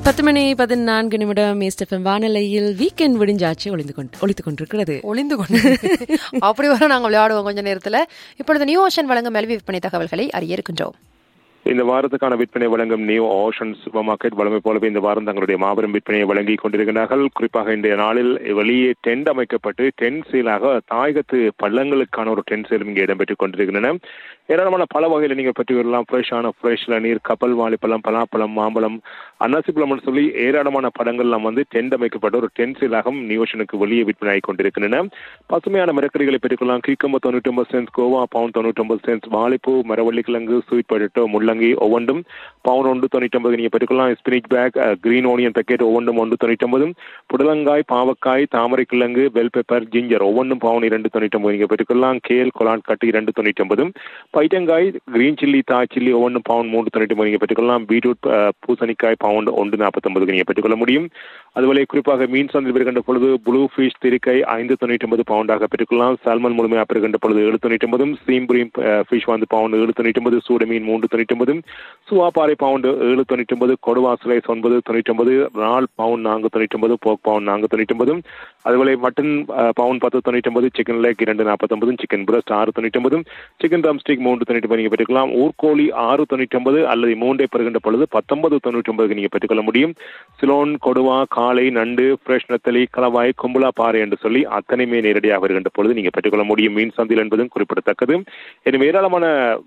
பத்து மணி பதினான்கு நிமிடம் எஸ்டெஃபம் வானிலையில் வீக்கெண்ட் விடிஞ்சாச்சு ஒளிந்து கொண்டு ஒளித்து கொண்டிருக்கிறது ஒளிந்து கொண்டு அப்படி வர நாங்கள் விளையாடுவோம் கொஞ்ச நேரத்துல இப்பொழுது நியூ ஓஷன் வழங்கும் மெல்வி விற்பனை தகவல்களை அறிய இருக்கின்றோம் இந்த வாரத்துக்கான விற்பனை வழங்கும் நியூ ஓஷன் சூப்பர் மார்க்கெட் வழமை போலவே இந்த வாரம் தங்களுடைய மாபெரும் விற்பனையை வழங்கி கொண்டிருக்கிறார்கள் குறிப்பாக இன்றைய நாளில் வெளியே டென்ட் அமைக்கப்பட்டு டென்ட் சேலாக தாயகத்து பள்ளங்களுக்கான ஒரு டென்ட் சேலும் இங்கே இடம்பெற்றுக் கொண்டிருக்கின்றன ஏராளமான பல வகையில் நீங்கள் பற்றி வரலாம் ஃப்ரெஷ்ஷான ஃப்ரெஷ் நீர் கப்பல் வாழைப்பழம் பலாப்பழம் மாம்பழம் அன்னாசி பழம்னு சொல்லி ஏராளமான படங்கள்லாம் வந்து டென்ட் அமைக்கப்பட்ட ஒரு டென்ட் சேலாகவும் நியூ ஓஷனுக்கு வெளியே விற்பனை ஆகி கொண்டிருக்கின்றன பசுமையான மரக்கறிகளை பெற்றுக்கொள்ளலாம் கீக்கம்பு தொண்ணூற்றி ஒன்பது சென்ஸ் கோவா பவுன் தொண்ணூற்றி ஒன்பது சென்ஸ் வாழைப்பூ மரவள்ளி கிழங்கு ஸ்வீட் பொட்டேட்டோ முள்ளங்கி ஒவ்வொன்றும் பவுன் ஒன்று தொண்ணூற்றி ஒன்பது நீங்கள் பெற்றுக்கொள்ளலாம் spinach pack green onion packet ஒவ்வொன்றும் ஒன்று தொண்ணூற்றி ஒன்பது புடலங்காய் பாவக்காய் தாமரை கிழங்கு பெல் பெப்பர் ஜிஞ்சர் ஒவ்வொன்றும் பவுன் இரண்டு தொண்ணூற்றி ஒன்பது நீங்கள் பெற்றுக்கொள்ளலாம் கேல் கொலான் கட்டு இரண்டு தொண்ணூற்றி ஒன்பது பைட்டங்காய் கிரீன் சில்லி தாய் சில்லி ஒவ்வொன்றும் பவுன் மூன்று தொண்ணூற்றி ஒன்பது நீங்கள் பெற்றுக்கொள்ளலாம் பீட்ரூட் பூசணிக்காய் பவுண்ட் ஒன்று நாற்பத்தொன்பதுக்கு நீங்கள் பெற்றுக்கொள்ள முடியும் அதுபோல குறிப்பாக மீன் சந்தையில் பெறுகின்ற பொழுது ப்ளூ ஃபிஷ் திரிக்கை ஐந்து தொண்ணூற்றி ஒன்பது பவுண்டாக பெற்றுக்கொள்ளலாம் சால்மன் முழுமையாக பெறுகின்ற பொழுது ஏழு தொண்ணூற்றி ஒன்பதும் சீம்புரியும் ஃபிஷ் வந்து பவுண்ட் ஏழு தொண்ணூற்றி ஒன்பது சூட மீன் மூன்று தொண்ணூற்றி ஒன்பது சுவாப்பாறை பவுண்டு ஏழு தொண்ணூற்றி ஒன்பது கொடுவா ஸ்லைஸ் ஒன்பது தொண்ணூற்றி ஒன்பது ரால் பவுண்ட் நான்கு தொண்ணூற்றி ஒன்பது போக் பவுண்ட் நான்கு தொண்ணூற்றி ஒன்பது அதுபோல மட்டன் பவுண்ட் பத்து தொண்ணூற்றி ஒன்பது சிக்கன் லேக் இரண்டு நாற்பத்தொன்பது சிக்கன் பிரஸ்ட் ஆறு தொண்ணூற்றி ஒன்பது சிக்கன் ரம் ஸ்டிக் மூன்று தொண்ணூற்றி ஒன்பது நீங்கள் பெற்றுக்கலாம் ஊர்கோழி ஆறு தொண்ணூற்றி ஒன்பது அல்லது மூன்றை பெறுகின்ற பொழுது பத்தொன்பது தொண்ணூற்றி ஒன்பதுக்கு நீங்கள் பெற்றுக்கொள்ள முடியும் சிலோன் கொடுவா காளை நண்டு ஃப்ரெஷ் நத்தலி கலவாய் கும்பலா பாறை என்று சொல்லி அத்தனையுமே நேரடியாக வருகின்ற பொழுது நீங்கள் பெற்றுக்கொள்ள முடியும் மீன் சந்தையில் என்பதும் குறிப்பிடத்தக்கது எனவே ஏராளமான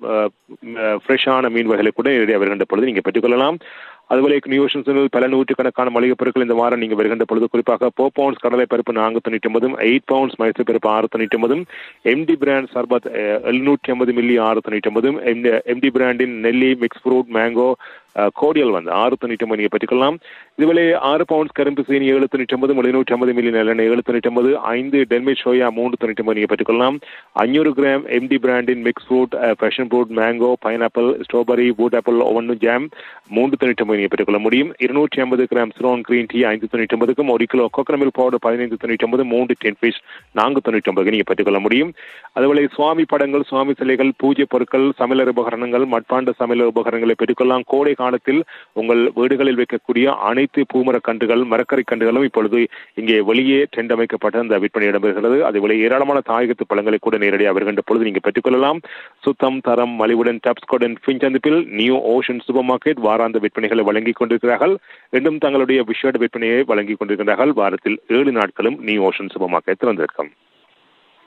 ஃப்ரெஷ்ஷான மீன் வகைகளை கூட நேரடியாக வருகின்ற பொழுது நீங்கள் பெற்றுக்கொள்ளலாம் அதுபோல நியூஷன்ஸில் பல நூற்றுக்கணக்கான மளிகை பொருட்கள் இந்த வாரம் நீங்கள் வருகின்ற பொழுது குறிப்பாக போ பவுண்ட்ஸ் கடலை பருப்பு நான்கு தொண்ணூற்றி ஒன்பதும் எயிட் பவுண்ட்ஸ் மைசூர் பருப்பு ஆறு தொண்ணூற்றி ஒன்பதும் எம்டி பிராண்ட் சர்பத் எழுநூற்றி ஐம்பது மில்லி ஆறு தொண்ணூற்றி ஒன்பதும் எம்டி பிராண்டின் நெல்லி மிக்ஸ் ஃப்ரூட் மேங்கோ கோடியல் வந்து ஆறு தொண்ணூற்றி ஒன்பது நீங்கள் பெற்றுக்கொள்ளலாம் இதுவேளை ஆறு பவுண்ட்ஸ் கரும்பு சீனி ஏழு தொண்ணூற்றி ஒன்பது எழுநூற்றி ஐம்பது மில்லி நல்லெண்ணெய் ஏழு தொண்ணூற்றி ஒன்பது ஐந்து டென்மே சோயா மூன்று தொண்ணூற்றி ஒன்பது நீங்கள் பெற்றுக்கொள்ளலாம் அஞ்சூறு கிராம் எம்டி பிராண்டின் mix fruit passion fruit mango pineapple strawberry wood apple ஒவ்வொன்று ஜாம் மூன்று தொண்ணூற்றி ஒன்பது நீங்கள் பெற்றுக்கொள்ள முடியும் இருநூற்றி ஐம்பது கிராம் சிரோன் கிரீன் டீ ஐந்து தொண்ணூற்றி ஒன்பதுக்கும் ஒரு கிலோ கோகனமில் பவுடர் பதினைந்து தொண்ணூற்றி ஒன்பது மூன்று டென் ஃபிஷ் நான்கு தொண்ணூற்றி ஒன்பதுக்கு நீங்கள் பெற்றுக்கொள்ள முடியும் அதுபோல சுவாமி படங்கள் சுவாமி சிலைகள் பூஜை பொருட்கள் சமையலர் உபகரணங்கள் மட்பாண்ட சமையலர் உபகரணங்களை பெற்றுக்கொள்ளலாம் கோடை காலத்தில் உங்கள் வீடுகளில் வைக்கக்கூடிய அனைத்து பூமரக் கன்றுகள் மரக்கரை கன்றுகளும் இப்பொழுது இங்கே வெளியே டெண்ட் அமைக்கப்பட்ட அந்த விற்பனை இடம்பெறுகிறது அதுபோல ஏராளமான தாயகத்து பழங்களை கூட நேரடியாக வருகின்ற பொழுது நீங்கள் பெற்றுக்கொள்ளலாம் சுத்தம் தரம் மலிவுடன் டப்ஸ்கோடன் ஃபின்சந்திப்பில் நியூ ஓஷன் சூப்பர் மார்க்கெட் வாராந்த விற்பனைகளை வழங்கிக் கொண்டிருக்கிறார்கள் இன்னும் தங்களுடைய விஷேட விற்பனையை வழங்கிக் கொண்டிருக்கிறார்கள் வாரத்தில் ஏழு நாட்களும் நியூ ஓஷன் சூப்பர் மார்க்கெட் திறந்திருக்கும்